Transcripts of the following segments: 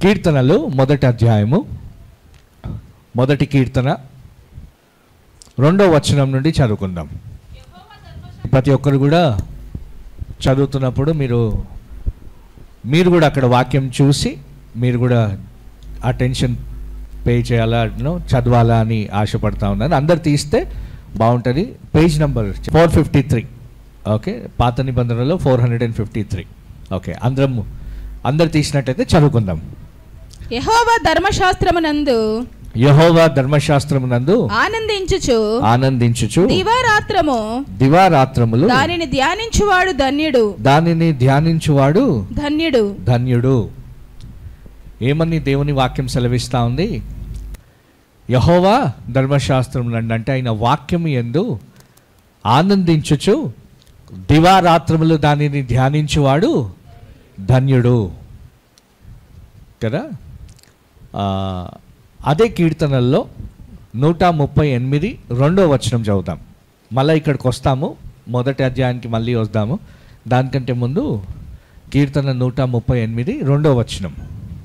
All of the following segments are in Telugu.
కీర్తనలు మొదటి అధ్యాయము మొదటి కీర్తన రెండో వచనం నుండి చదువుకుందాం ప్రతి ఒక్కరు కూడా చదువుతున్నప్పుడు మీరు మీరు కూడా అక్కడ వాక్యం చూసి మీరు కూడా అటెన్షన్ పే చేయాలా నో, చదవాలా అని ఆశపడతా ఉన్నాను అందరు తీస్తే బాగుంటుంది page number four fifty three okay పాత నిబంధనలో four hundred and fifty three okay అందరం అందరు తీసినట్టయితే చదువుకుందాం యెహోవా ధర్మశాస్త్రమునందు యహోవా ధర్మశాస్త్రమునందు ఆనందించుచు ఆనందించుచు దివారాత్రము దివారాత్రములు దానిని ధ్యానించువాడు ధన్యుడు దానిని ధ్యానించువాడు ధన్యుడు ధన్యుడు ఏమని దేవుని వాక్యం సెలవిస్తా ఉంది యహోవా ధర్మశాస్త్రం నండి అంటే ఆయన వాక్యము ఎందు ఆనందించుచు దివారాత్రములు దానిని ధ్యానించువాడు ధన్యుడు కదా ఆ, అదే కీర్తనల్లో నూట ముప్పై ఎనిమిది రెండో వచనం చదువుతాం మళ్ళీ ఇక్కడికి వస్తాము మొదటి అధ్యాయానికి మళ్ళీ వస్తాము దానికంటే ముందు కీర్తన నూట ముప్పై ఎనిమిది రెండో వచనం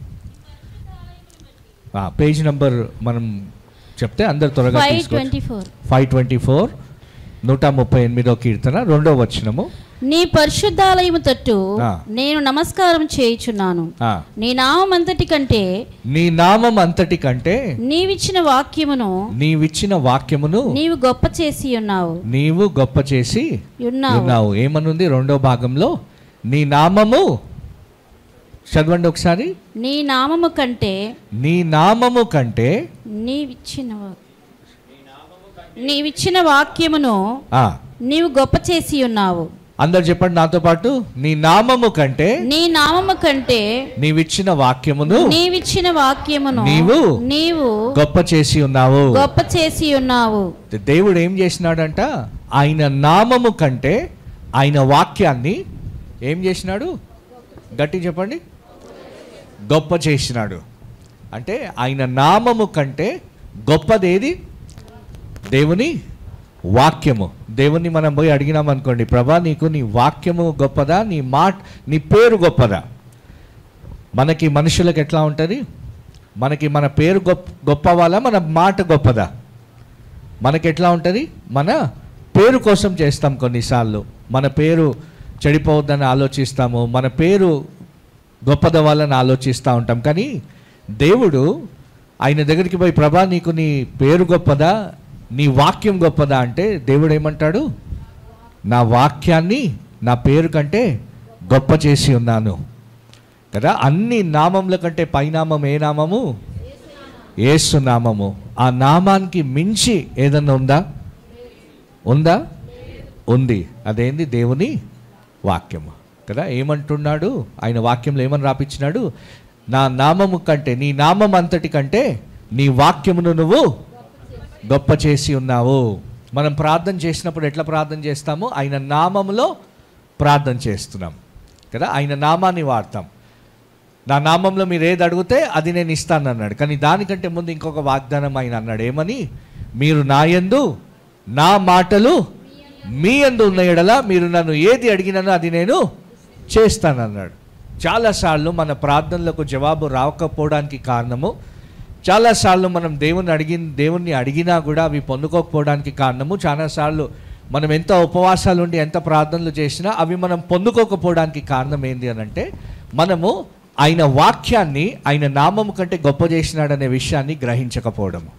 ఆ, పేజ్ నంబర్ మనం చెప్తే అందరు త్వరగా ఫైవ్ తీసుకోవచ్చు twenty four five twenty four నూట ముప్పై ఎనిమిదో కీర్తన రెండో వచనము నీ పరిశుద్ధాలయము తట్టు ఆ. నేను నమస్కారం చేయుచున్నాను ఆ, నీ నామం అంతటి కంటే నీ నామం అంతటి కంటే నీవిచ్చిన వాక్యమును నీవిచ్చిన వాక్యమును నీవు గొప్ప చేసి ఉన్నావు నీవు గొప్ప చేసి ఉన్నావు ఉన్నావు ఏమనుంది రెండో భాగంలో నీ నామము చదవండి ఒకసారి నీ నామము కంటే నీ నామము కంటే నీవిచ్చిన వా- నీవిచ్చిన వాక్యమును ఆ నీవు గొప్ప చేసి ఉన్నావు అందరు చెప్పండి నాతో పాటు నీ నామము కంటే నీ నామము కంటే నీవిచ్చిన వాక్యమును నీవిచ్చిన వాక్యమును నీవు నీవు గొప్ప చేసి ఉన్నావు గొప్ప చేసి ఉన్నావు దేవుడు ఏం చేసినాడంట ఆయన నామము కంటే ఆయన వాక్యాన్ని ఏం చేసినాడు గట్టి చెప్పండి గొప్ప చేసినాడు అంటే ఆయన నామము కంటే గొప్పదేది దేవుని వాక్యము దేవుని మనం పోయి అడిగినాం అనుకోండి ప్రభా నీకు నీ వాక్యము గొప్పదా నీ మాట నీ పేరు గొప్పదా మనకి మనుషులకు ఎట్లా ఉంటుంది మనకి మన పేరు గొప్ప గొప్పవాళ్ళ మన మాట గొప్పదా మనకి ఎట్లా ఉంటుంది మన పేరు కోసం చేస్తాం కొన్నిసార్లు మన పేరు చెడిపోవద్దని ఆలోచిస్తాము మన పేరు గొప్పదవ్వాలని ఆలోచిస్తూ ఉంటాం కానీ దేవుడు ఆయన దగ్గరికి పోయి ప్రభా నీకు నీ పేరు గొప్పదా నీ వాక్యం గొప్పదా అంటే దేవుడు ఏమంటాడు నా వాక్యాన్ని నా పేరు కంటే గొప్ప చేసి ఉన్నాను కదా అన్ని నామముల కంటే పైనామం ఏ నామము ఏసు నామము ఆ నామానికి మించి ఏదన్నా ఉందా ఉందా ఉంది అదేంది దేవుని వాక్యము కదా ఏమంటున్నాడు ఆయన వాక్యంలో ఏమని రాపించినాడు నా నామము కంటే నీ నామం అంతటి కంటే నీ వాక్యమును నువ్వు గొప్ప చేసి ఉన్నావు మనం ప్రార్థన చేసినప్పుడు ఎట్లా ప్రార్థన చేస్తాము ఆయన నామములో ప్రార్థన చేస్తున్నాం కదా ఆయన నామాన్ని వాడతాం నా నామంలో మీరు ఏది అడిగితే అది నేను ఇస్తాను అన్నాడు కానీ దానికంటే ముందు ఇంకొక వాగ్దానం ఆయన అన్నాడు ఏమని మీరు నా యందు నా మాటలు మీ యందు ఉన్న ఎడల మీరు నన్ను ఏది అడిగినానో అది నేను చేస్తానన్నాడు చాలాసార్లు మన ప్రార్థనలకు జవాబు రాకపోవడానికి కారణము చాలాసార్లు మనం దేవుని అడిగిన దేవుణ్ణి అడిగినా కూడా అవి పొందుకోకపోవడానికి కారణము చాలాసార్లు మనం ఎంత ఉపవాసాలు ఉండి ఎంత ప్రార్థనలు చేసినా అవి మనం పొందుకోకపోవడానికి కారణం ఏంటి అని అంటే మనము ఆయన వాక్యాన్ని ఆయన నామము కంటే గొప్ప చేసినాడనే విషయాన్ని గ్రహించకపోవడము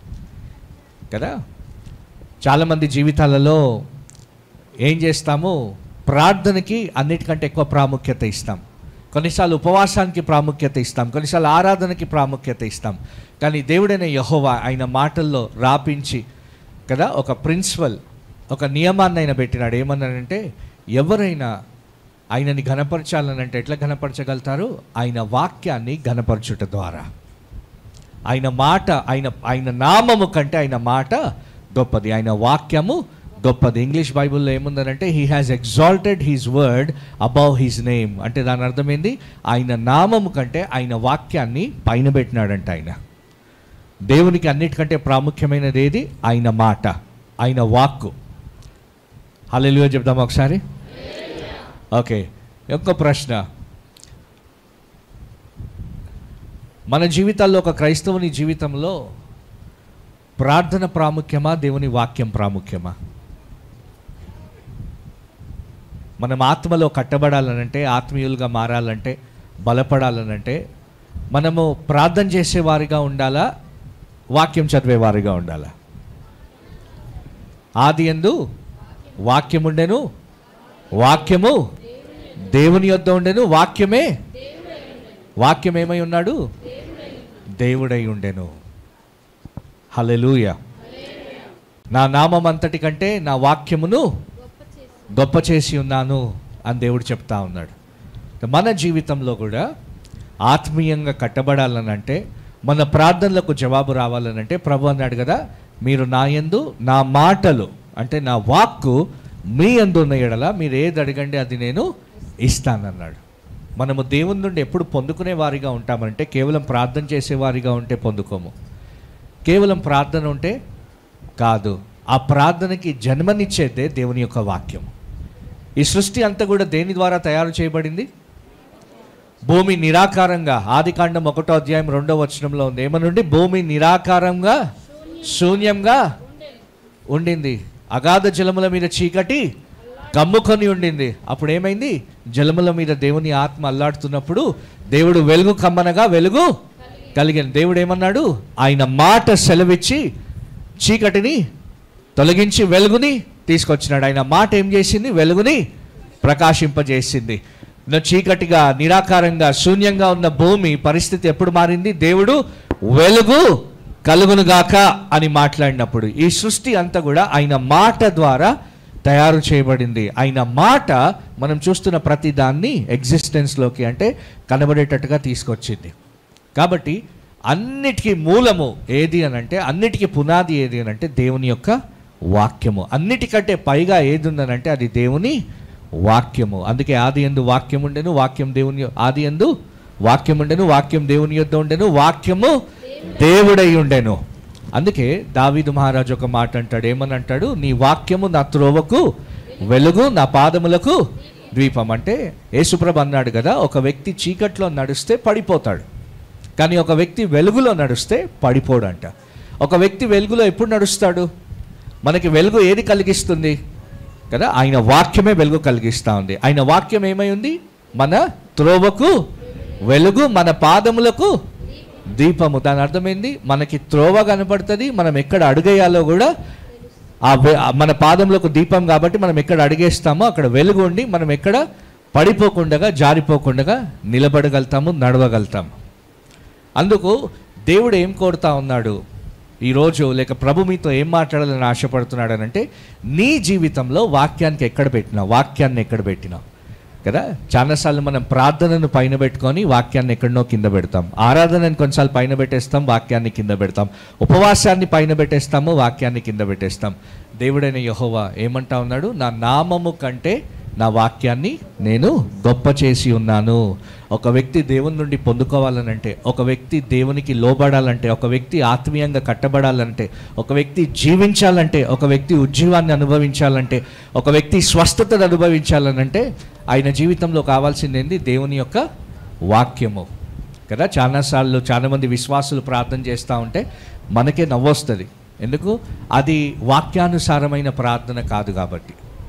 కదా చాలామంది జీవితాలలో ఏం చేస్తాము ప్రార్థనకి అన్నిటికంటే ఎక్కువ ప్రాముఖ్యత ఇస్తాం కొన్నిసార్లు ఉపవాసానికి ప్రాముఖ్యత ఇస్తాం కొన్నిసార్లు ఆరాధనకి ప్రాముఖ్యత ఇస్తాం కానీ దేవుడైన యహోవా ఆయన మాటల్లో రాపించి కదా ఒక ప్రిన్సిపల్ ఒక నియమాన్ని ఆయన పెట్టినాడు ఏమన్నాడంటే ఎవరైనా ఆయనని ఘనపరచాలని అంటే ఎట్లా ఘనపరచగలుగుతారు ఆయన వాక్యాన్ని ఘనపరచుట ద్వారా ఆయన మాట ఆయన ఆయన నామము కంటే ఆయన మాట గొప్పది ఆయన వాక్యము గొప్పది ఇంగ్లీష్ బైబిల్లో ఏముందనంటే he has exalted his word above his name అంటే దాని అర్థం ఏంది ఆయన నామము కంటే ఆయన వాక్యాన్ని పైన పెట్టినాడంట ఆయన దేవునికి అన్నిటికంటే ప్రాముఖ్యమైనది ఏది ఆయన మాట ఆయన వాక్కు హల్లెలూయా చెప్దామా ఒకసారి ఓకే ఇంకో ప్రశ్న మన జీవితాల్లో ఒక క్రైస్తవుని జీవితంలో ప్రార్థన ప్రాముఖ్యమా దేవుని వాక్యం ప్రాముఖ్యమా మనం ఆత్మలో కట్టబడాలనంటే ఆత్మీయులుగా మారాలంటే బలపడాలనంటే మనము ప్రార్థన చేసేవారిగా ఉండాలా వాక్యం చదివేవారిగా ఉండాలా ఆది ఎందు వాక్యం ఉండెను వాక్యము దేవుని యొద్ద ఉండెను వాక్యమే వాక్యం ఏమై ఉన్నాడు దేవుడై ఉండెను హల్లెలూయా నా నామం అంతటి కంటే నా వాక్యమును గొప్ప చేసి ఉన్నాను అని దేవుడు చెప్తా ఉన్నాడు మన జీవితంలో కూడా ఆత్మీయంగా కట్టబడాలనంటే మన ప్రార్థనలకు జవాబు రావాలనంటే ప్రభు అన్నాడు కదా మీరు నా యందు నా మాటలు అంటే నా వాక్కు మీ యందు ఉన్న ఎడల మీరు ఏది అడగండి అది నేను ఇస్తానన్నాడు మనము దేవుని నుండి ఎప్పుడు పొందుకునే వారిగా ఉంటామంటే కేవలం ప్రార్థన చేసేవారిగా ఉంటే పొందుకోము కేవలం ప్రార్థన ఉంటే కాదు ఆ ప్రార్థనకి జన్మనిచ్చేదే దేవుని యొక్క వాక్యం ఈ సృష్టి అంతా కూడా దేని ద్వారా తయారు చేయబడింది భూమి నిరాకారంగా ఆదికాండం ఒకటో అధ్యాయం రెండో వచనంలో ఉంది ఏమనుండి భూమి నిరాకారంగా శూన్యంగా ఉండింది అగాధ జలముల మీద చీకటి కమ్ముకొని ఉండింది అప్పుడు ఏమైంది జలముల మీద దేవుని ఆత్మ అల్లాడుతున్నప్పుడు దేవుడు వెలుగు కమ్మనగా వెలుగు కలిగిన దేవుడు ఏమన్నాడు ఆయన మాట సెలవిచ్చి చీకటిని తొలగించి వెలుగుని తీసుకొచ్చినాడు ఆయన మాట ఏం చేసింది వెలుగుని ప్రకాశింపజేసింది నా చీకటిగా నిరాకారంగా శూన్యంగా ఉన్న భూమి పరిస్థితి ఎప్పుడు మారింది దేవుడు వెలుగు కలుగునుగాక అని మాట్లాడినప్పుడు ఈ సృష్టి అంతా కూడా ఆయన మాట ద్వారా తయారు చేయబడింది ఆయన మాట మనం చూస్తున్న ప్రతి దాన్ని ఎగ్జిస్టెన్స్లోకి అంటే కనబడేటట్టుగా తీసుకొచ్చింది కాబట్టి అన్నిటికీ మూలము ఏది అని అంటే అన్నిటికీ పునాది ఏది అని అంటే దేవుని యొక్క వాక్యము అన్నిటికంటే పైగా ఏది ఉందనంటే అది దేవుని వాక్యము అందుకే ఆది ఎందు వాక్యం ఉండెను వాక్యం దేవుని యొ- ఆది ఎందు వాక్యం ఉండెను వాక్యం దేవుని యొద్ద ఉండెను వాక్యము దేవుడై ఉండెను అందుకే దావీదు మహారాజు ఒక మాట అంటాడు ఏమని అంటాడు నీ వాక్యము నా త్రోవకు వెలుగు నా పాదములకు ద్వీపం అంటే యేసుప్రభ అన్నాడు కదా ఒక వ్యక్తి చీకట్లో నడిస్తే పడిపోతాడు కానీ ఒక వ్యక్తి వెలుగులో నడిస్తే పడిపోడంట ఒక వ్యక్తి వెలుగులో ఎప్పుడు నడుస్తాడు మనకి వెలుగు ఏది కలిగిస్తుంది కదా ఆయన వాక్యమే వెలుగు కలిగిస్తూ ఉంది ఆయన వాక్యం ఏమై ఉంది మన త్రోవకు వెలుగు మన పాదములకు దీపము దాని అర్థమైంది మనకి త్రోవ కనపడుతుంది మనం ఎక్కడ అడుగేయాలో కూడా ఆ వె- ఆ మన పాదములకు దీపం కాబట్టి మనం ఎక్కడ అడిగేస్తామో అక్కడ వెలుగు ఉండి మనం ఎక్కడ పడిపోకుండా జారిపోకుండా నిలబడగలుగుతాము నడవగలుగుతాము అందుకు దేవుడు ఏం కోరుతా ఉన్నాడు ఈరోజు లేక ప్రభు మీతో ఏం మాట్లాడాలని ఆశపడుతున్నాడు అని అంటే నీ జీవితంలో వాక్యానికి ఎక్కడ పెట్టినావు వాక్యాన్ని ఎక్కడ పెట్టినావు కదా చాలాసార్లు మనం ప్రార్థనను పైన పెట్టుకొని వాక్యాన్ని ఎక్కడనో కింద పెడతాం ఆరాధనను కొన్నిసార్లు పైన పెట్టేస్తాం వాక్యాన్ని కింద పెడతాం ఉపవాసాన్ని పైన పెట్టేస్తాము వాక్యాన్ని కింద పెట్టేస్తాం దేవుడైన యహోవా ఏమంటా ఉన్నాడు నా నామము కంటే నా వాక్యాన్ని నేను గొప్ప చేసి ఉన్నాను ఒక వ్యక్తి దేవుని నుండి పొందుకోవాలనంటే ఒక వ్యక్తి దేవునికి లోబడాలంటే ఒక వ్యక్తి ఆత్మీయంగా కట్టబడాలంటే ఒక వ్యక్తి జీవించాలంటే ఒక వ్యక్తి ఉజ్జీవాన్ని అనుభవించాలంటే ఒక వ్యక్తి స్వస్థతను అనుభవించాలనంటే ఆయన జీవితంలో కావాల్సింది ఏంది దేవుని యొక్క వాక్యము కదా చాలాసార్లు చాలామంది విశ్వాసులు ప్రార్థన చేస్తూ ఉంటే మనకే నవ్వొస్తుంది ఎందుకు అది వాక్యానుసారమైన ప్రార్థన కాదు కాబట్టి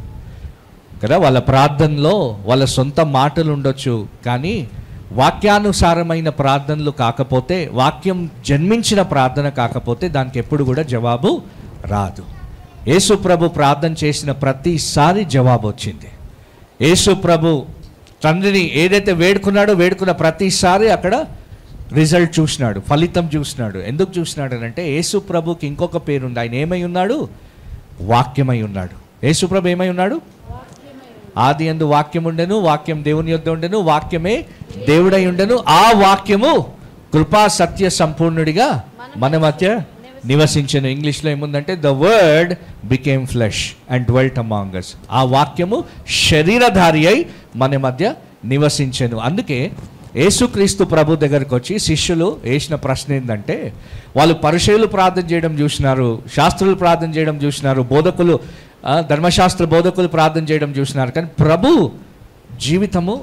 కదా వాళ్ళ ప్రార్థనలో వాళ్ళ సొంత మాటలు ఉండొచ్చు కానీ వాక్యానుసారమైన ప్రార్థనలు కాకపోతే వాక్యం జన్మించిన ప్రార్థన కాకపోతే దానికి ఎప్పుడు కూడా జవాబు రాదు యేసు ప్రభు ప్రార్థన చేసిన ప్రతిసారి జవాబు వచ్చింది యేసు ప్రభు తండ్రిని ఏదైతే వేడుకున్నాడో వేడుకున్న ప్రతిసారి అక్కడ రిజల్ట్ చూసినాడు ఫలితం చూసినాడు ఎందుకు చూసినాడు అని అంటే యేసు ప్రభుకి ఇంకొక పేరుంది ఆయన ఏమై ఉన్నాడు వాక్యమై ఉన్నాడు యేసు ప్రభు ఏమై ఉన్నాడు ఆది ఎందు వాక్యం ఉండెను వాక్యం దేవుని యొద్ద ఉండెను వాక్యమే దేవుడై ఉండెను ఆ వాక్యము కృపా సత్య సంపూర్ణుడిగా మన మధ్య నివసించను ఇంగ్లీష్లో ఏముందంటే the word became flesh and dwelt among us ఆ వాక్యము శరీరధారి అయి మన మధ్య నివసించెను అందుకే యేసుక్రీస్తు ప్రభు దగ్గరకు వచ్చి శిష్యులు వేసిన ప్రశ్న ఏంటంటే వాళ్ళు పరిచయులు ప్రార్థన చేయడం చూసినారు శాస్త్రులు ప్రార్థన చేయడం చూసినారు బోధకులు ఆ, ధర్మశాస్త్ర బోధకులు ప్రార్థన చేయడం చూసినారు కానీ ప్రభు జీవితము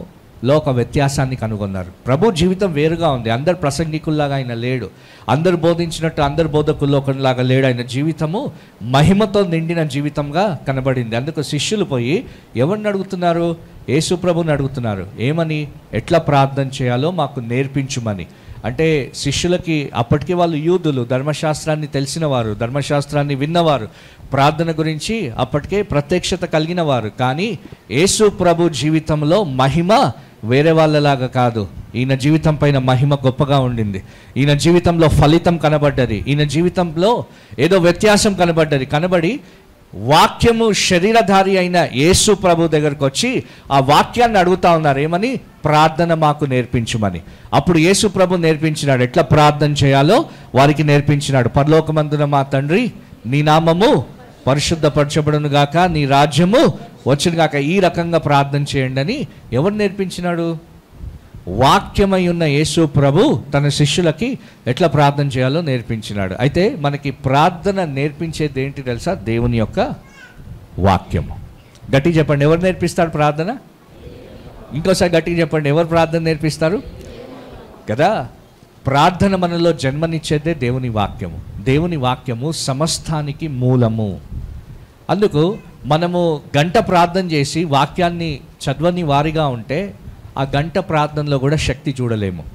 లో ఒక వ్యత్యాసాన్ని కనుగొన్నారు ప్రభు జీవితం వేరుగా ఉంది అందరు ప్రసంగికుల్లాగా ఆయన లేడు అందరు బోధించినట్టు అందరు బోధకుల్లో ఒకరిలాగా లేడు ఆయన జీవితము మహిమతో నిండిన జీవితంగా కనబడింది అందుకు శిష్యులు పోయి ఎవరిని అడుగుతున్నారు యేసు ప్రభుని అడుగుతున్నారు ఏమని ఎట్లా ప్రార్థన చేయాలో మాకు నేర్పించుమని అంటే శిష్యులకి అప్పటికి వాళ్ళు యూదులు ధర్మశాస్త్రాన్ని తెలిసిన వారు ధర్మశాస్త్రాన్ని విన్నవారు ప్రార్థన గురించి అప్పటికే ప్రత్యక్షత కలిగిన వారు కానీ యేసు ప్రభు జీవితంలో మహిమ వేరే వాళ్ళలాగా కాదు ఈయన జీవితం పైన మహిమ గొప్పగా ఉండింది ఈయన జీవితంలో ఫలితం కనబడ్డది ఈయన జీవితంలో ఏదో వ్యత్యాసం కనబడ్డది కనబడి వాక్యము శరీరధారి అయిన యేసు ప్రభు దగ్గరకు వచ్చి ఆ వాక్యాన్ని అడుగుతా ఉన్నారు ఏమని ప్రార్థన మాకు నేర్పించుమని అప్పుడు యేసు ప్రభు నేర్పించినాడు ఎట్లా ప్రార్థన చేయాలో వారికి నేర్పించినాడు పరలోకమందున మా తండ్రి నీ నామము పరిశుద్ధపరచబడును గాక నీ రాజ్యము వచ్చును గాక ఈ రకంగా ప్రార్థన చేయండి అని ఎవరు నేర్పించినాడు వాక్యమై ఉన్న యేసు ప్రభు తన శిష్యులకి ఎట్లా ప్రార్థన చేయాలో నేర్పించినాడు అయితే మనకి ప్రార్థన నేర్పించేది ఏంటి తెలుసా దేవుని యొక్క వాక్యము గట్టి చెప్పండి ఎవరు నేర్పిస్తాడు ప్రార్థన ఇంకోసారి గట్టిగా చెప్పండి ఎవరు ప్రార్థన నేర్పిస్తారు కదా ప్రార్థన మనలో జన్మనిచ్చేదే దేవుని వాక్యము దేవుని వాక్యము సమస్తానికి మూలము అందుకు మనము గంట ప్రార్థన చేసి వాక్యాన్ని చదవని వారిగా ఉంటే ఆ గంట ప్రార్థనలో కూడా శక్తి చూడలేము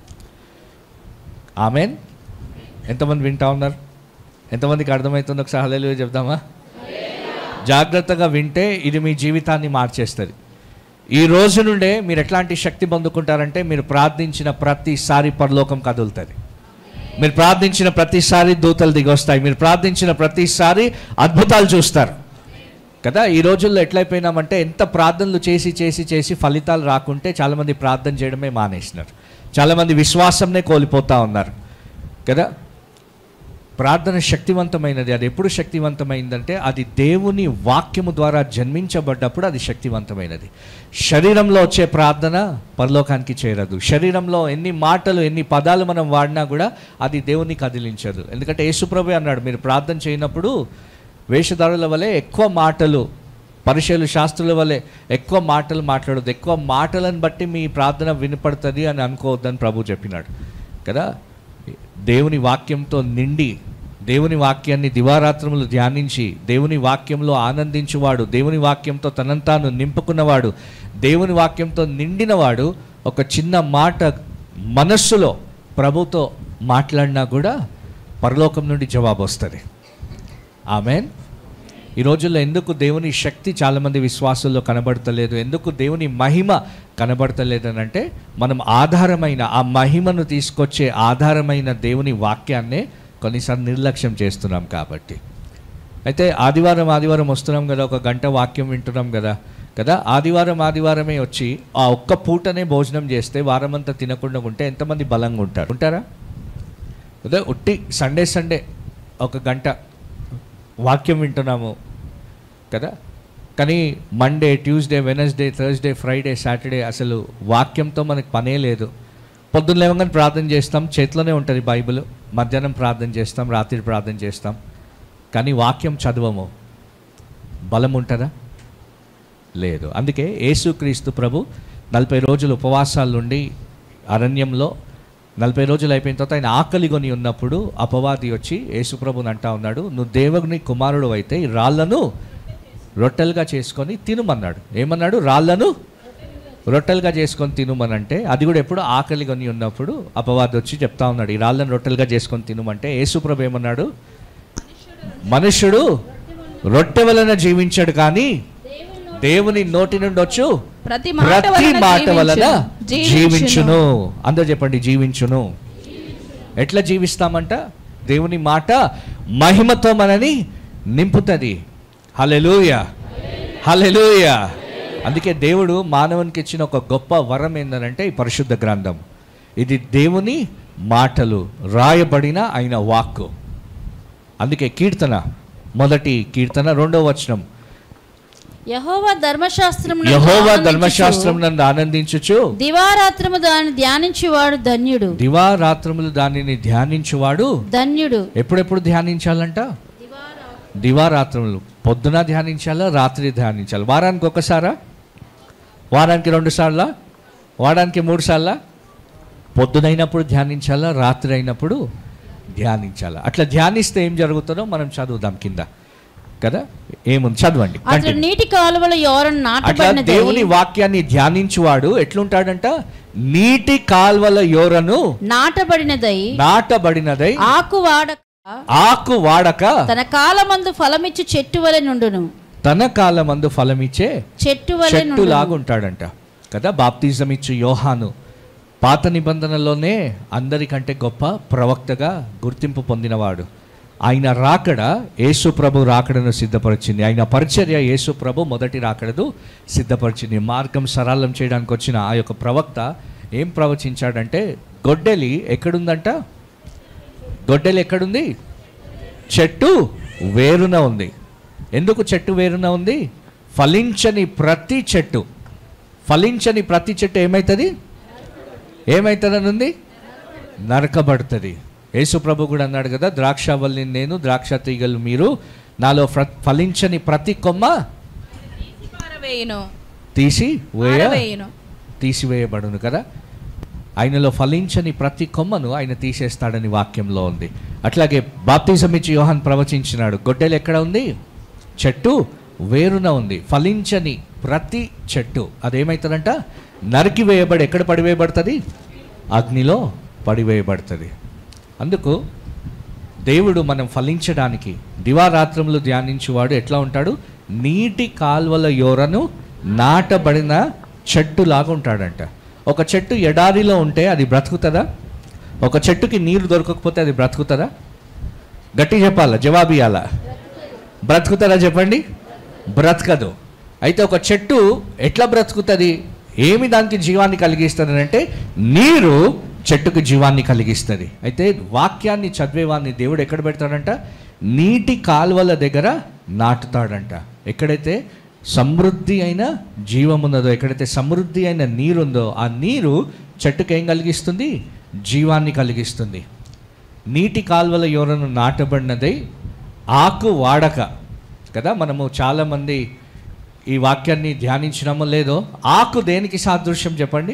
ఆమెన్ ఎంతమంది వింటా ఉన్నారు ఎంతమందికి అర్థమవుతుందో ఒకసారి హల్లెలూయా చెప్దామా జాగ్రత్తగా వింటే ఇది మీ జీవితాన్ని మార్చేస్తుంది ఈ రోజు నుండే మీరు ఎట్లాంటి శక్తి పొందుకుంటారంటే మీరు ప్రార్థించిన ప్రతిసారి పరలోకం కదులుతుంది మీరు ప్రార్థించిన ప్రతిసారి దూతలు దిగొస్తాయి మీరు ప్రార్థించిన ప్రతిసారి అద్భుతాలు చూస్తారు కదా ఈ రోజుల్లో ఎట్లయిపోయినామంటే ఎంత ప్రార్థనలు చేసి చేసి చేసి ఫలితాలు రాకుంటే చాలామంది ప్రార్థన చేయడమే మానేసినారు చాలామంది విశ్వాసంనే కోల్పోతా ఉన్నారు కదా ప్రార్థన శక్తివంతమైనది అది ఎప్పుడు శక్తివంతమైందంటే అది దేవుని వాక్యము ద్వారా జన్మించబడ్డప్పుడు అది శక్తివంతమైనది శరీరంలో వచ్చే ప్రార్థన పరలోకానికి చేరదు శరీరంలో ఎన్ని మాటలు ఎన్ని పదాలు మనం వాడినా కూడా అది దేవుని కదిలించదు ఎందుకంటే యేసుప్రభు అన్నాడు మీరు ప్రార్థన చేయనప్పుడు వేషధారుల వలె ఎక్కువ మాటలు పరిచయలు శాస్త్రుల వలె ఎక్కువ మాటలు మాట్లాడదు ఎక్కువ మాటలను బట్టి మీ ప్రార్థన వినపడుతుంది అని అనుకోవద్దని ప్రభు చెప్పినాడు కదా దేవుని వాక్యంతో నిండి దేవుని వాక్యాన్ని దివారాత్రములు ధ్యానించి దేవుని వాక్యంలో ఆనందించువాడు దేవుని వాక్యంతో తనంతాను నింపుకున్నవాడు దేవుని వాక్యంతో నిండినవాడు ఒక చిన్న మాట మనస్సులో ప్రభుతో మాట్లాడినా కూడా పరలోకం నుండి జవాబు వస్తుంది ఆమెన్ ఈ రోజుల్లో ఎందుకు దేవుని శక్తి చాలామంది విశ్వాసుల్లో కనబడతలేదు ఎందుకు దేవుని మహిమ కనబడతలేదు అని అంటే మనం ఆధారమైన ఆ మహిమను తీసుకొచ్చే ఆధారమైన దేవుని వాక్యాన్నే కొన్నిసార్లు నిర్లక్ష్యం చేస్తున్నాం కాబట్టి అయితే ఆదివారం ఆదివారం వస్తున్నాం కదా ఒక గంట వాక్యం వింటున్నాం కదా కదా ఆదివారం ఆదివారమే వచ్చి ఆ ఒక్క పూటనే భోజనం చేస్తే వారమంతా తినకుండా ఉంటే ఎంతమంది బలంగా ఉంటారు ఉంటారా అదే ఉట్టి సండే సండే ఒక గంట వాక్యం వింటున్నాము కదా కానీ Monday Tuesday Wednesday Thursday Friday Saturday అసలు వాక్యంతో మనకు పనే లేదు పొద్దున్న లేవగానే ప్రార్థన చేస్తాం చేతిలోనే ఉంటుంది బైబిల్ మధ్యాహ్నం ప్రార్థన చేస్తాం రాత్రి ప్రార్థన చేస్తాం కానీ వాక్యం చదవము బలం ఉంటుందా లేదు అందుకే యేసుక్రీస్తు ప్రభు నలభై రోజులు ఉపవాసాల నుండి అరణ్యంలో నలభై రోజులు అయిపోయిన తర్వాత ఆయన ఆకలి కొని ఉన్నప్పుడు అపవాది వచ్చి యేసుప్రభుని అంటా ఉన్నాడు నువ్వు దేవుని కుమారుడు అయితే ఈ రాళ్లను రొట్టెలుగా చేసుకొని తినుమన్నాడు ఏమన్నాడు రాళ్లను రొట్టెలుగా చేసుకొని తినుమనంటే అది కూడా ఎప్పుడు ఆకలి కొని ఉన్నప్పుడు అపవాది వచ్చి చెప్తా ఉన్నాడు ఈ రాళ్ళను రొట్టెలుగా చేసుకొని తినుమంటే యేసుప్రభు ఏమన్నాడు మనుష్యుడు రొట్టె వలన జీవించాడు కానీ దేవుని నోటి నుండి వచ్చు ప్రతి మాట ప్రతి వలన మాట వలన జీవించును. జీవించును అందరూ చెప్పండి జీవించును ఎట్లా జీవిస్తామంట దేవుని మాట మహిమతో మనని నింపుతుంది హలెలూయ హలెలూయ అందుకే దేవుడు మానవునికి ఇచ్చిన ఒక గొప్ప వరం ఏంటంటే ఈ పరిశుద్ధ గ్రంథం ఇది దేవుని మాటలు రాయబడిన ఆయన వాక్కు అందుకే కీర్తన మొదటి కీర్తన రెండో వచనం యహోవా ధర్మశాస్త్రం యహోవా ధర్మశాస్త్రం నందు ఆనందించుచు దివారాత్రము దాన్ని ధ్యానించువాడు ధన్యుడు దివారాత్రములు దానిని ధ్యానించువాడు ధన్యుడు ఎప్పుడెప్పుడు ధ్యానించాలంట దివారాత్రములు పొద్దున ధ్యానించాలా రాత్రి ధ్యానించాలి వారానికి ఒకసారా వారానికి రెండు సార్లా వారానికి మూడు సార్లా పొద్దునైనప్పుడు ధ్యానించాలా రాత్రి అయినప్పుడు ధ్యానించాలా అట్లా ధ్యానిస్తే ఏం జరుగుతుందో మనం చదువుదాం కింద కదా ఏముంది చదవండి అతడు Continue. నీటి కాలువల యోరను అట్లా నాటబడినదై దేవుని వాక్యాన్ని ధ్యానించువాడు ఎట్లుంటాడంట నీటి కాల్వల యోరను నాటబడినదై నాటబడినదై ఆకు వాడక ఆకు వాడక తన కాలమందు ఫలమిచ్చు చెట్టు వలె నుండును తన కాలమందు ఫలమిచ్చే చెట్టు వలె చెట్టు నుండును లాగుంటాడంట కదా బాప్తిజం ఇచ్చు యోహాను పాత నిబంధనలోనే అందరికంటే గొప్ప ప్రవక్తగా గుర్తింపు పొందినవాడు ఆయన రాకడ యేసు ప్రభు రాకడను సిద్ధపరిచింది ఆయన పరిచర్య యేసు ప్రభు మొదటి రాకడను సిద్ధపరిచింది మార్గం సరళం చేయడానికి వచ్చిన ఆ యొక్క ప్రవక్త ఏం ప్రవచించాడంటే గొడ్డలి ఎక్కడుందంట గొడ్డలి ఎక్కడుంది చెట్టు వేరున ఉంది ఎందుకు చెట్టు వేరున ఉంది ఫలించని ప్రతి చెట్టు ఫలించని ప్రతి చెట్టు ఏమవుతుంది ఏమవుతుందని ఉంది నరకబడుతుంది యేసు ప్రభు కూడా అన్నాడు కదా ద్రాక్షవల్లి నేను ద్రాక్ష తీగలు మీరు నాలో ఫ్ర- ఫలించని ప్రతి కొమ్మ పారవేయును తీసి వేయ పారవేయును తీసివేయబడును కదా ఆయనలో ఫలించని ప్రతి కొమ్మను ఆయన తీసేస్తాడని వాక్యంలో ఉంది అట్లాగే బాప్తిజం ఇచ్చి యోహాన్ ప్రవచించినాడు గొడ్డెలు ఎక్కడ ఉంది చెట్టు వేరున ఉంది ఫలించని ప్రతి చెట్టు అదేమవుతుందంట నరికి వేయబడి ఎక్కడ పడివేయబడుతుంది అగ్నిలో పడివేయబడుతుంది అందుకు దేవుడు మనం ఫలించడానికి దివారాత్రములు ధ్యానించువాడు ఎట్లా ఉంటాడు నీటి కాల్వల యోరను నాటబడిన చెట్టులాగా ఉంటాడంట ఒక చెట్టు ఎడారిలో ఉంటే అది బ్రతుకుతుందా ఒక చెట్టుకి నీరు దొరకకపోతే అది బ్రతుకుతుందా గట్టి చెప్పాలా జవాబు ఇవ్వాలా బ్రతుకుతారా చెప్పండి బ్రతకదు అయితే ఒక చెట్టు ఎట్లా బ్రతుకుతుంది ఏమి దానికి జీవాన్ని కలిగిస్తుంది అంటే నీరు చెట్టుకు జీవాన్ని కలిగిస్తుంది అయితే వాక్యాన్ని చదివేవాన్ని దేవుడు ఎక్కడ పెడతాడంట నీటి కాలువల దగ్గర నాటుతాడంట ఎక్కడైతే సమృద్ధి అయిన జీవం ఉన్నదో ఎక్కడైతే సమృద్ధి అయిన నీరు ఉందో ఆ నీరు చెట్టుకు ఏం కలిగిస్తుంది జీవాన్ని కలిగిస్తుంది నీటి కాల్వల యోరను నాటబడినదై ఆకు వాడక కదా మనము చాలామంది ఈ వాక్యాన్ని ధ్యానించినామో లేదో ఆకు దేనికి సాదృశ్యం చెప్పండి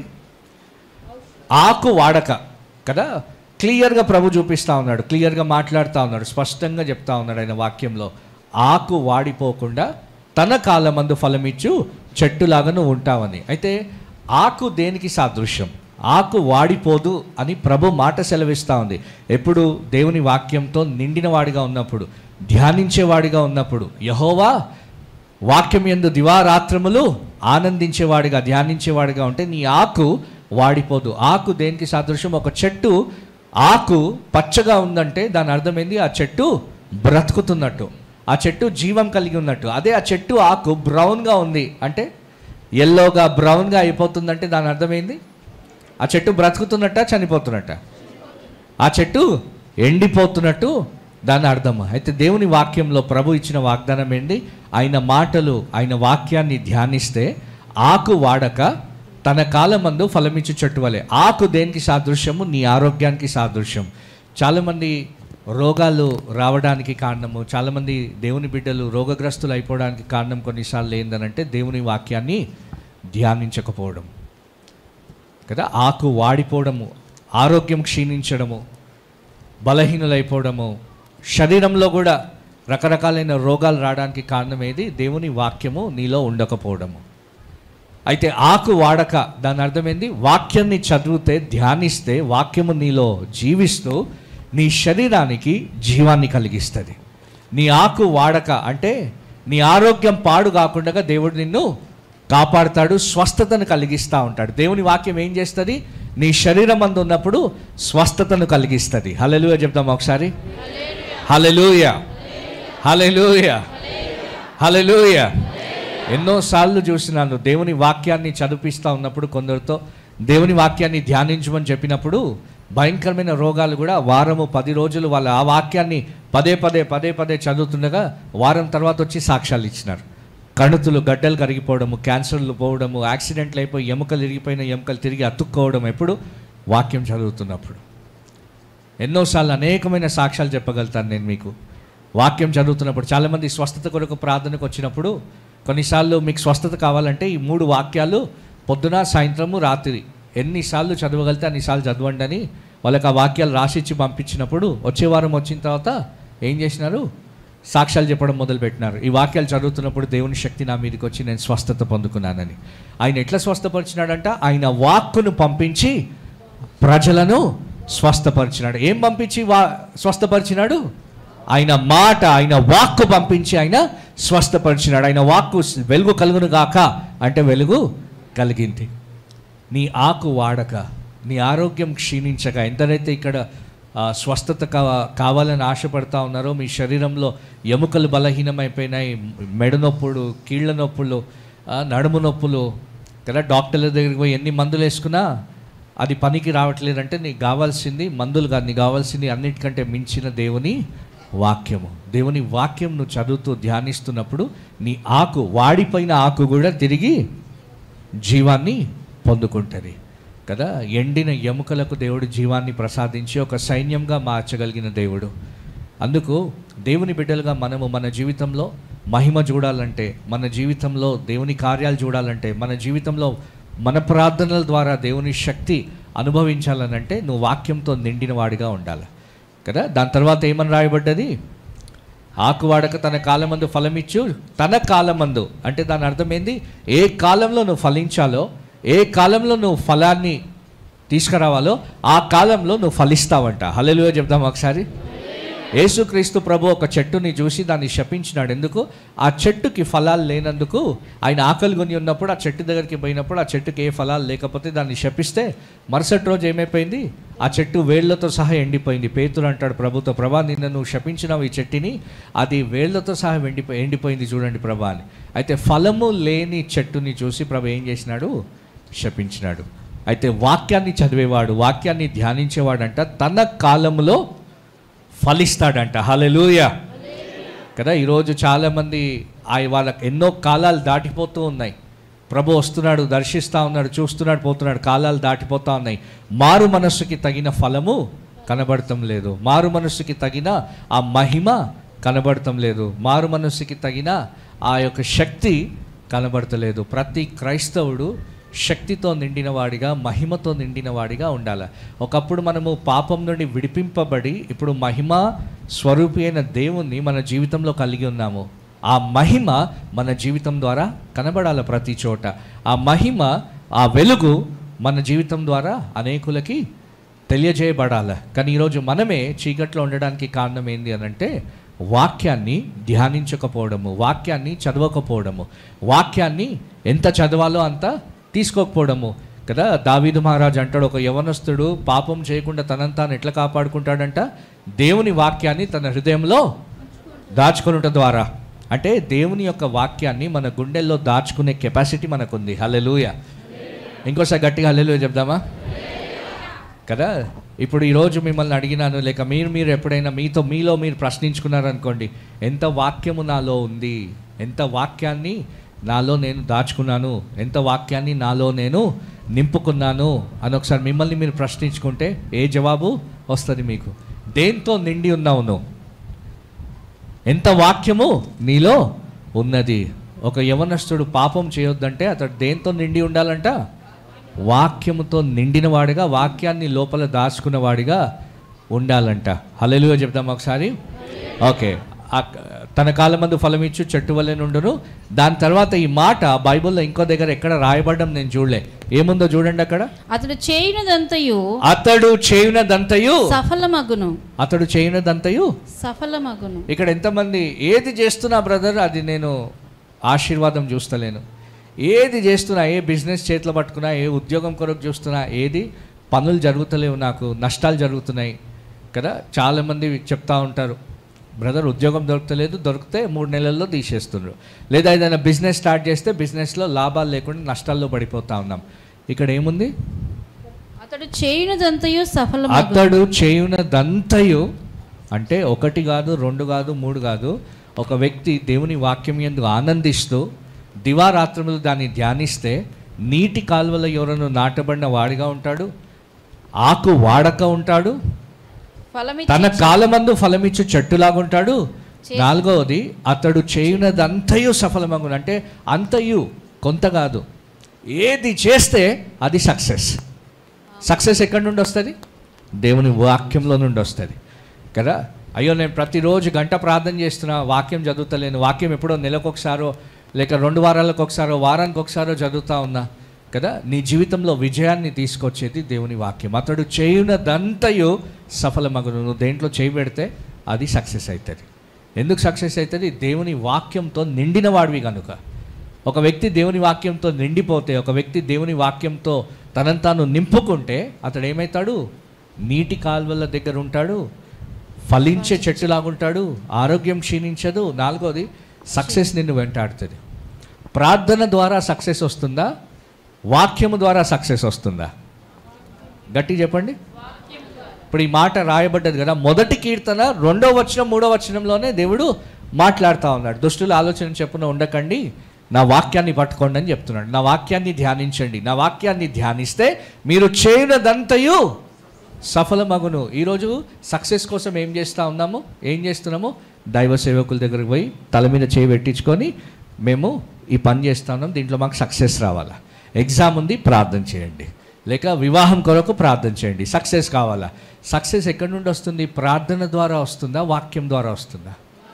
ఆకు వాడక కదా క్లియర్గా ప్రభు చూపిస్తూ ఉన్నాడు క్లియర్గా మాట్లాడుతూ ఉన్నాడు స్పష్టంగా చెప్తా ఉన్నాడు ఆయన వాక్యంలో ఆకు వాడిపోకుండా తన కాలమందు ఫలమిచ్చు చెట్టులాగా నువ్వు ఉంటావని అయితే ఆకు దేనికి సాదృశ్యం ఆకు వాడిపోదు అని ప్రభు మాట సెలవిస్తూ ఉంది ఎప్పుడు దేవుని వాక్యంతో నిండిన వాడిగా ఉన్నప్పుడు ధ్యానించేవాడిగా ఉన్నప్పుడు యహోవా వాక్యం ఎందు దివారాత్రములు ఆనందించేవాడిగా ధ్యానించేవాడిగా ఉంటే నీ ఆకు వాడిపోదు ఆకు దేనికి సాదృశ్యం ఒక చెట్టు ఆకు పచ్చగా ఉందంటే దాని అర్థమైంది ఆ చెట్టు బ్రతుకుతున్నట్టు ఆ చెట్టు జీవం కలిగి ఉన్నట్టు అదే ఆ చెట్టు ఆకు బ్రౌన్గా ఉంది అంటే ఎల్లోగా బ్రౌన్గా అయిపోతుందంటే దాని అర్థమైంది ఆ చెట్టు బ్రతుకుతున్నట్ట చనిపోతున్నట్ట ఆ చెట్టు ఎండిపోతున్నట్టు దాని అర్థం అయితే దేవుని వాక్యంలో ప్రభు ఇచ్చిన వాగ్దానం ఏంటి ఆయన మాటలు ఆయన వాక్యాన్ని ధ్యానిస్తే ఆకు వాడక తన కాలమందు ఫలమిచ్చు చెట్టు వలె ఆకు దేనికి సాదృశ్యము నీ ఆరోగ్యానికి సాదృశ్యం చాలామంది రోగాలు రావడానికి కారణము చాలామంది దేవుని బిడ్డలు రోగగ్రస్తులు అయిపోవడానికి కారణం కొన్నిసార్లు ఏందనంటే దేవుని వాక్యాన్ని ధ్యానించకపోవడం కదా ఆకు వాడిపోవడము ఆరోగ్యం క్షీణించడము బలహీనులైపోవడము శరీరంలో కూడా రకరకాలైన రోగాలు రావడానికి కారణం ఏది దేవుని వాక్యము నీలో ఉండకపోవడము అయితే ఆకు వాడక దాని అర్థమైంది వాక్యాన్ని చదివితే ధ్యానిస్తే వాక్యము నీలో జీవిస్తూ నీ శరీరానికి జీవాన్ని కలిగిస్తుంది నీ ఆకు వాడక అంటే నీ ఆరోగ్యం పాడు కాకుండా దేవుడు నిన్ను కాపాడుతాడు స్వస్థతను కలిగిస్తూ ఉంటాడు దేవుని వాక్యం ఏం చేస్తుంది నీ శరీరం అందు ఉన్నప్పుడు స్వస్థతను కలిగిస్తుంది హలెలుయ చెప్తాం ఒకసారి హలెలుయ హలెలుయ హలెలుయ ఎన్నోసార్లు చూసినాను దేవుని వాక్యాన్ని చదివిస్తూ ఉన్నప్పుడు కొందరితో దేవుని వాక్యాన్ని ధ్యానించమని చెప్పినప్పుడు భయంకరమైన రోగాలు కూడా వారము పది రోజులు వాళ్ళ ఆ వాక్యాన్ని పదే పదే పదే పదే చదువుతుండగా వారం తర్వాత వచ్చి సాక్ష్యాలు ఇచ్చినారు కణుతులు గడ్డలు కరిగిపోవడము క్యాన్సర్లు పోవడము యాక్సిడెంట్లు అయిపోయి ఎముకలు ఇరిగిపోయిన ఎముకలు తిరిగి అతుక్కోవడం ఎప్పుడు వాక్యం చదువుతున్నప్పుడు ఎన్నోసార్లు అనేకమైన సాక్ష్యాలు చెప్పగలుగుతాను నేను మీకు వాక్యం చదువుతున్నప్పుడు చాలామంది స్వస్థత కొరకు ప్రార్థనకు వచ్చినప్పుడు కొన్నిసార్లు మీకు స్వస్థత కావాలంటే ఈ మూడు వాక్యాలు పొద్దున సాయంత్రము రాత్రి ఎన్నిసార్లు చదవగలితే అన్నిసార్లు చదవండి అని వాళ్ళకి ఆ వాక్యాలు రాసిచ్చి పంపించినప్పుడు వచ్చే వారం వచ్చిన తర్వాత ఏం చేసినారు సాక్ష్యాలు చెప్పడం మొదలుపెట్టినారు ఈ వాక్యాలు చదువుతున్నప్పుడు దేవుని శక్తి నా మీదకి వచ్చి నేను స్వస్థత పొందుకున్నానని ఆయన ఎట్లా స్వస్థపరిచినాడంట ఆయన వాక్కును పంపించి ప్రజలను స్వస్థపరిచినాడు ఏం పంపించి వా స్వస్థపరిచినాడు ఆయన మాట ఆయన వాక్కు పంపించి ఆయన స్వస్థపరిచినాడు ఆయన వాక్కు వెలుగు కలుగును గాక అంటే వెలుగు కలిగింది నీ ఆకు వాడక నీ ఆరోగ్యం క్షీణించక ఎంతైతే ఇక్కడ ఆ, స్వస్థత కావ కావాలని ఆశపడతా ఉన్నారో మీ శరీరంలో ఎముకలు బలహీనమైపోయినాయి మెడ నొప్పులు కీళ్ళ నొప్పులు ఆ, నడుము నొప్పులు కదా డాక్టర్ల దగ్గరికి పోయి ఎన్ని మందులు వేసుకున్నా అది పనికి రావట్లేదంటే నీకు కావాల్సింది మందులు కాదు నీకు కావాల్సింది అన్నిటికంటే మించిన దేవుని వాక్యము దేవుని వాక్యం నువ్వు చదువుతూ ధ్యానిస్తున్నప్పుడు నీ ఆకు వాడిపోయిన ఆకు కూడా తిరిగి జీవాన్ని పొందుకుంటుంది కదా ఎండిన ఎముకలకు దేవుడు జీవాన్ని ప్రసాదించి ఒక సైన్యంగా మార్చగలిగిన దేవుడు అందుకు దేవుని బిడ్డలుగా మనము మన జీవితంలో మహిమ చూడాలంటే మన జీవితంలో దేవుని కార్యాలు చూడాలంటే మన జీవితంలో మన ప్రార్థనల ద్వారా దేవుని శక్తి అనుభవించాలనంటే నువ్వు వాక్యంతో నిండిన వాడిగా ఉండాలి కదా దాని తర్వాత ఏమని రాయబడ్డది ఆకువాడక తన కాలమందు ఫలమిచ్చు తన కాలమందు అంటే దాని అర్థం ఏంది ఏ కాలంలో నువ్వు ఫలించాలో ఏ కాలంలో నువ్వు ఫలాన్ని తీసుకురావాలో ఆ కాలంలో నువ్వు ఫలిస్తావంట హల్లెలూయా చెప్దాం ఒకసారి యేసుక్రీస్తు ప్రభు ఒక చెట్టుని చూసి దాన్ని శపించినాడు ఎందుకు ఆ చెట్టుకి ఫలాలు లేనందుకు ఆయన ఆకలి కొని ఉన్నప్పుడు ఆ చెట్టు దగ్గరికి పోయినప్పుడు ఆ చెట్టుకి ఏ ఫలాలు లేకపోతే దాన్ని శపిస్తే మరుసటి రోజు ఏమైపోయింది ఆ చెట్టు వేళ్లతో సహా ఎండిపోయింది పేతురు అంటాడు ప్రభుతో ప్రభా నిన్న నువ్వు శపించినావు ఈ చెట్టుని అది వేళ్లతో సహా ఎండిపో ఎండిపోయింది చూడండి ప్రభా అని అయితే ఫలము లేని చెట్టుని చూసి ప్రభు ఏం చేసినాడు శపించినాడు అయితే వాక్యాన్ని చదివేవాడు వాక్యాన్ని ధ్యానించేవాడంట తన కాలంలో ఫలిస్తాడంట హల్లెలూయా కదా ఈరోజు చాలామంది ఆ వాళ్ళకి ఎన్నో కాలాలు దాటిపోతూ ఉన్నాయి ప్రభు వస్తున్నాడు దర్శిస్తూ ఉన్నాడు చూస్తున్నాడు పోతున్నాడు కాలాలు దాటిపోతూ ఉన్నాయి మారు మనస్సుకి తగిన ఫలము కనబడటం లేదు మారు మనస్సుకి తగిన ఆ మహిమ కనబడటం లేదు మారు మనస్సుకి తగిన ఆ యొక్క శక్తి కనబడతలేదు ప్రతి క్రైస్తవుడు శక్తితో నిండిన వాడిగా మహిమతో నిండిన వాడిగా ఉండాలి ఒకప్పుడు మనము పాపం నుండి విడిపింపబడి ఇప్పుడు మహిమ స్వరూపి అయిన దేవుణ్ణి మన జీవితంలో కలిగి ఉన్నాము ఆ మహిమ మన జీవితం ద్వారా కనబడాలి ప్రతి చోట ఆ మహిమ ఆ వెలుగు మన జీవితం ద్వారా అనేకులకి తెలియజేయబడాలి కానీ ఈరోజు మనమే చీకట్లో ఉండడానికి కారణం ఏంది అని అంటే వాక్యాన్ని ధ్యానించకపోవడము వాక్యాన్ని చదవకపోవడము వాక్యాన్ని ఎంత చదవాలో అంత తీసుకోకపోవడము కదా దావీదు మహారాజు అంటాడు ఒక యవనస్తుడు పాపం చేయకుండా తనంతా తాను ఎట్లా కాపాడుకుంటాడంట దేవుని వాక్యాన్ని తన హృదయంలో దాచుకొనుట ద్వారా అంటే దేవుని యొక్క వాక్యాన్ని మన గుండెల్లో దాచుకునే కెపాసిటీ మనకుంది హల్లెలూయ ఇంకోసారి గట్టిగా హల్లెలూయ చెప్దామా కదా ఇప్పుడు ఈరోజు మిమ్మల్ని అడిగినాను లేక మీరు మీరు ఎప్పుడైనా మీతో మీలో మీరు ప్రశ్నించుకున్నారనుకోండి ఎంత వాక్యము నాలో ఉంది ఎంత వాక్యాన్ని నాలో నేను దాచుకున్నాను ఎంత వాక్యాన్ని నాలో నేను నింపుకున్నాను అని ఒకసారి మిమ్మల్ని మీరు ప్రశ్నించుకుంటే ఏ జవాబు వస్తుంది మీకు దేంతో నిండి ఉన్నావు నువ్వు ఎంత వాక్యము నీలో ఉన్నది ఒక యవనస్తుడు పాపం చేయొద్దంటే అతడు దేంతో నిండి ఉండాలంట వాక్యముతో నిండిన వాడిగా వాక్యాన్ని లోపల దాచుకున్న వాడిగా ఉండాలంట హల్లెలూయా చెప్దాం ఒకసారి ఓకే ఆ- తన కాలమందు ఫలమిచ్చు చెట్టు వల్లే నుండును దాని తర్వాత ఈ మాట బైబిల్లో ఇంకో దగ్గర ఎక్కడ రాయబడడం నేను చూడలే ఏముందో చూడండి అక్కడ అతడు చేయునదంతయు అతడు చేయునదంతయు సఫలమగును అతడు చేయునదంతయు సఫలమగును ఇక్కడ ఎంతమంది ఏది చేస్తున్నా బ్రదర్ అది నేను ఆశీర్వాదం చూస్తలేను ఏది చేస్తున్నా ఏ బిజినెస్ చేతిలో పట్టుకున్నా ఏ ఉద్యోగం కొరకు చూస్తున్నా ఏది పనులు జరుగుతలేవు నాకు నష్టాలు జరుగుతున్నాయి కదా చాలామంది చెప్తా ఉంటారు బ్రదర్ ఉద్యోగం దొరకలేదు దొరికితే మూడు నెలల్లో తీసేస్తున్నారు లేదా ఏదైనా బిజినెస్ స్టార్ట్ చేస్తే బిజినెస్లో లాభాలు లేకుండా నష్టాల్లో పడిపోతా ఉన్నాం ఇక్కడ ఏముంది అతడు చేయునదంతయు సఫలమగును అతడు చేయునదంతయు అంటే ఒకటి కాదు రెండు కాదు మూడు కాదు ఒక వ్యక్తి దేవుని వాక్యం ఎందు ఆనందిస్తూ దివారాత్రములు దాన్ని ధ్యానిస్తే నీటి కాలువల ఎవరను నాటబడిన వాడిగా ఉంటాడు ఆకు వాడక ఉంటాడు ఫలమిచ్చి తన కాలమందు ఫలమిచ్చు చెట్టులాగా ఉంటాడు నాలుగవది అతడు చేయునదంతయు సఫలమగును అంటే అంతయు కొంత కాదు ఏది చేస్తే అది సక్సెస్ సక్సెస్ ఎక్కడి నుండి వస్తుంది దేవుని వాక్యంలో నుండి వస్తుంది కదా అయ్యో నేను ప్రతిరోజు గంట ప్రార్థన చేస్తున్నా వాక్యం చదువుతలేను వాక్యం ఎప్పుడో నెలకొకసారో లేక రెండు వారాలకు ఒకసారో వారానికి ఒకసారో చదువుతా ఉన్నా కదా నీ జీవితంలో విజయాన్ని తీసుకొచ్చేది దేవుని వాక్యం అతడు చేయునదంతయు సఫలమగును నువ్వు దేంట్లో చేయి పెడితే అది సక్సెస్ అవుతుంది ఎందుకు సక్సెస్ అవుతుంది దేవుని వాక్యంతో నిండిన వాడివి కనుక ఒక వ్యక్తి దేవుని వాక్యంతో నిండిపోతే ఒక వ్యక్తి దేవుని వాక్యంతో తనను తాను నింపుకుంటే అతడు ఏమవుతాడు నీటి కాలువల దగ్గర ఉంటాడు ఫలించే చెట్టులాగుంటాడు ఆరోగ్యం క్షీణించదు నాలుగోది సక్సెస్ నిన్ను వెంటాడుతుంది ప్రార్థన ద్వారా సక్సెస్ వస్తుందా వాక్యము ద్వారా సక్సెస్ వస్తుందా గట్టి చెప్పండి ఇప్పుడు ఈ మాట రాయబడ్డది కదా మొదటి కీర్తన రెండో వచనం మూడో వచనంలోనే దేవుడు మాట్లాడుతూ ఉన్నాడు దుష్టుల ఆలోచన చెప్పున ఉండకండి నా వాక్యాన్ని పట్టుకోండి అని చెప్తున్నాడు నా వాక్యాన్ని ధ్యానించండి నా వాక్యాన్ని ధ్యానిస్తే మీరు చేయనదంతయు సఫలమగును ఈరోజు సక్సెస్ కోసం ఏం చేస్తూ ఉన్నాము ఏం చేస్తున్నాము దైవ సేవకుల దగ్గరికి పోయి తల మీద చేయి పెట్టించుకొని మేము ఈ పని చేస్తా ఉన్నాం దీంట్లో మాకు సక్సెస్ రావాలా ఎగ్జామ్ ఉంది ప్రార్థన చేయండి లేక వివాహం కొరకు ప్రార్థన చేయండి సక్సెస్ కావాలా సక్సెస్ ఎక్కడి నుండి వస్తుంది ప్రార్థన ద్వారా వస్తుందా వాక్యం ద్వారా వస్తుందా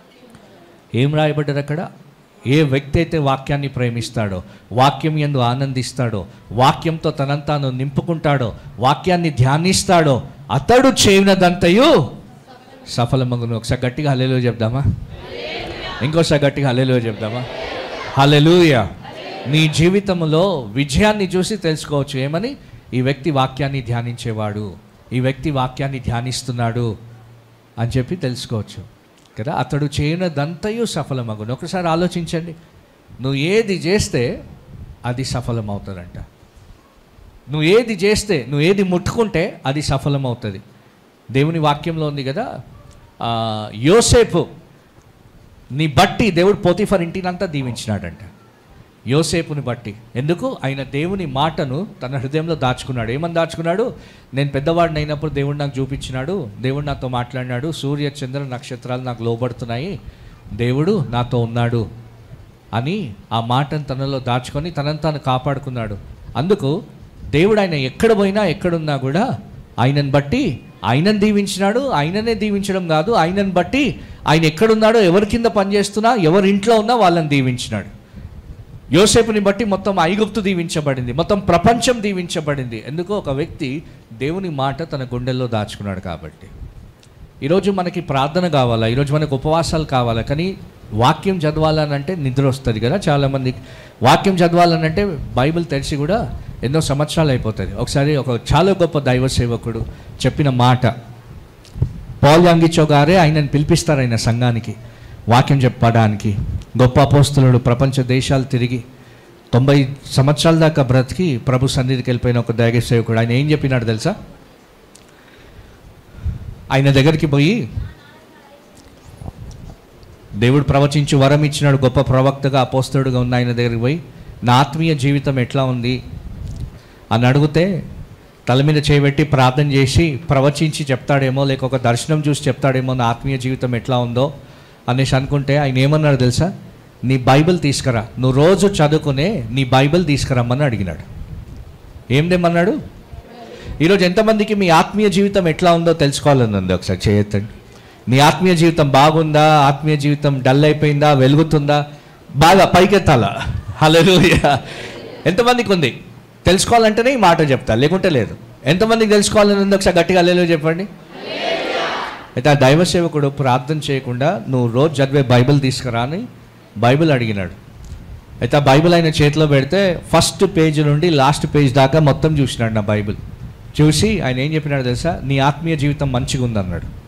ఏం రాయబడ్డది అక్కడ ఏ వ్యక్తి అయితే వాక్యాన్ని ప్రేమిస్తాడో వాక్యం ఎందు ఆనందిస్తాడో వాక్యంతో తనంతాను తాను నింపుకుంటాడో వాక్యాన్ని ధ్యానిస్తాడో అతడు చేయనదంతయు సఫలమగును ఒకసారి గట్టిగా హల్లెలూయ చెప్దామా ఇంకోసారి గట్టిగా హల్లెలూయ చెప్దామా హల్లెలూయ నీ జీవితంలో విజయాన్ని చూసి తెలుసుకోవచ్చు ఏమని ఈ వ్యక్తి వాక్యాన్ని ధ్యానించేవాడు ఈ వ్యక్తి వాక్యాన్ని ధ్యానిస్తున్నాడు అని చెప్పి తెలుసుకోవచ్చు కదా అతడు చేయనదంతయు సఫలమగును ఒకసారి ఆలోచించండి నువ్వు ఏది చేస్తే అది సఫలమవుతుందంట నువ్వు ఏది చేస్తే నువ్వు ఏది ముట్టుకుంటే అది సఫలమవుతుంది దేవుని వాక్యంలో ఉంది కదా ఆ, యోసేపు నీ బట్టి దేవుడు పోతిఫర్ ఇంటినంతా దీవించినాడంట యోసేపుని బట్టి ఎందుకు ఆయన దేవుని మాటను తన హృదయంలో దాచుకున్నాడు ఏమని దాచుకున్నాడు నేను పెద్దవాడిని అయినప్పుడు దేవుడు నాకు చూపించినాడు దేవుడు నాతో మాట్లాడినాడు సూర్య చంద్ర నక్షత్రాలు నాకు లోబడుతున్నాయి దేవుడు నాతో ఉన్నాడు అని ఆ మాటను తనలో దాచుకొని తనను తాను కాపాడుకున్నాడు అందుకు దేవుడు ఆయన ఎక్కడ పోయినా ఎక్కడున్నా కూడా ఆయనను బట్టి ఆయనను దీవించినాడు ఆయననే దీవించడం కాదు ఆయనను బట్టి ఆయన ఎక్కడున్నాడో ఎవరి కింద పనిచేస్తున్నా ఎవరి ఇంట్లో ఉన్నా వాళ్ళని దీవించినాడు యోసేపుని బట్టి మొత్తం ఐగుప్తు దీవించబడింది మొత్తం ప్రపంచం దీవించబడింది ఎందుకో ఒక వ్యక్తి దేవుని మాట తన గుండెల్లో దాచుకున్నాడు కాబట్టి ఈరోజు మనకి ప్రార్థన కావాలా ఈరోజు మనకు ఉపవాసాలు కావాలా కానీ వాక్యం చదవాలనంటే నిద్ర వస్తుంది కదా చాలామంది వాక్యం చదవాలనంటే బైబిల్ తెలిసి కూడా ఎన్నో సంవత్సరాలు అయిపోతుంది ఒకసారి ఒక చాలా గొప్ప దైవ సేవకుడు చెప్పిన మాట పాల్ యాంగిచో గారే ఆయనను పిలిపిస్తారు ఆయన సంఘానికి వాక్యం చెప్పడానికి గొప్ప అపోస్తులుడు ప్రపంచ దేశాలు తిరిగి తొంభై సంవత్సరాల దాకా బ్రతికి ప్రభు సన్నిధికి వెళ్ళిపోయిన ఒక దైవ సేవకుడు ఆయన ఏం చెప్పినాడు తెలుసా ఆయన దగ్గరికి పోయి దేవుడు ప్రవచించి వరం ఇచ్చినాడు గొప్ప ప్రవక్తగా అపోస్తుడుగా ఉన్న ఆయన దగ్గరికి పోయి నా ఆత్మీయ జీవితం ఎట్లా ఉంది అని అడిగితే తల మీద చేయబెట్టి ప్రార్థన చేసి ప్రవచించి చెప్తాడేమో లేక ఒక దర్శనం చూసి చెప్తాడేమో నా ఆత్మీయ జీవితం ఎట్లా ఉందో అనేసి అనుకుంటే ఆయన ఏమన్నాడు తెలుసా నీ బైబిల్ తీసుకురా నువ్వు రోజు చదువుకునే నీ బైబిల్ తీసుకురమ్మని అడిగినాడు ఏం తెమ్మన్నాడు ఈరోజు ఎంతమందికి మీ ఆత్మీయ జీవితం ఎట్లా ఉందో తెలుసుకోవాలని ఉంది ఒకసారి చేయొద్దండి నీ ఆత్మీయ జీవితం బాగుందా ఆత్మీయ జీవితం డల్ అయిపోయిందా వెలుగుతుందా బాగా పైకెత్తాలా హల్లెలూయా ఎంతమందికి ఉంది తెలుసుకోవాలంటేనే ఈ మాట చెప్తా లేకుంటే లేదు ఎంతమందికి తెలుసుకోవాలని ఉంది ఒకసారి గట్టిగా హల్లెలూయా చెప్పండి అయితే ఆ దైవ సేవకుడు ప్రార్థన చేయకుండా నువ్వు రోజు చదివే బైబిల్ తీసుకురా అని బైబిల్ అడిగినాడు అయితే ఆ బైబిల్ ఆయన చేతిలో పెడితే ఫస్ట్ పేజ్ నుండి లాస్ట్ పేజ్ దాకా మొత్తం చూసినాడు నా బైబిల్ చూసి ఆయన ఏం చెప్పినాడు తెలుసా నీ ఆత్మీయ జీవితం మంచిగా ఉందన్నాడు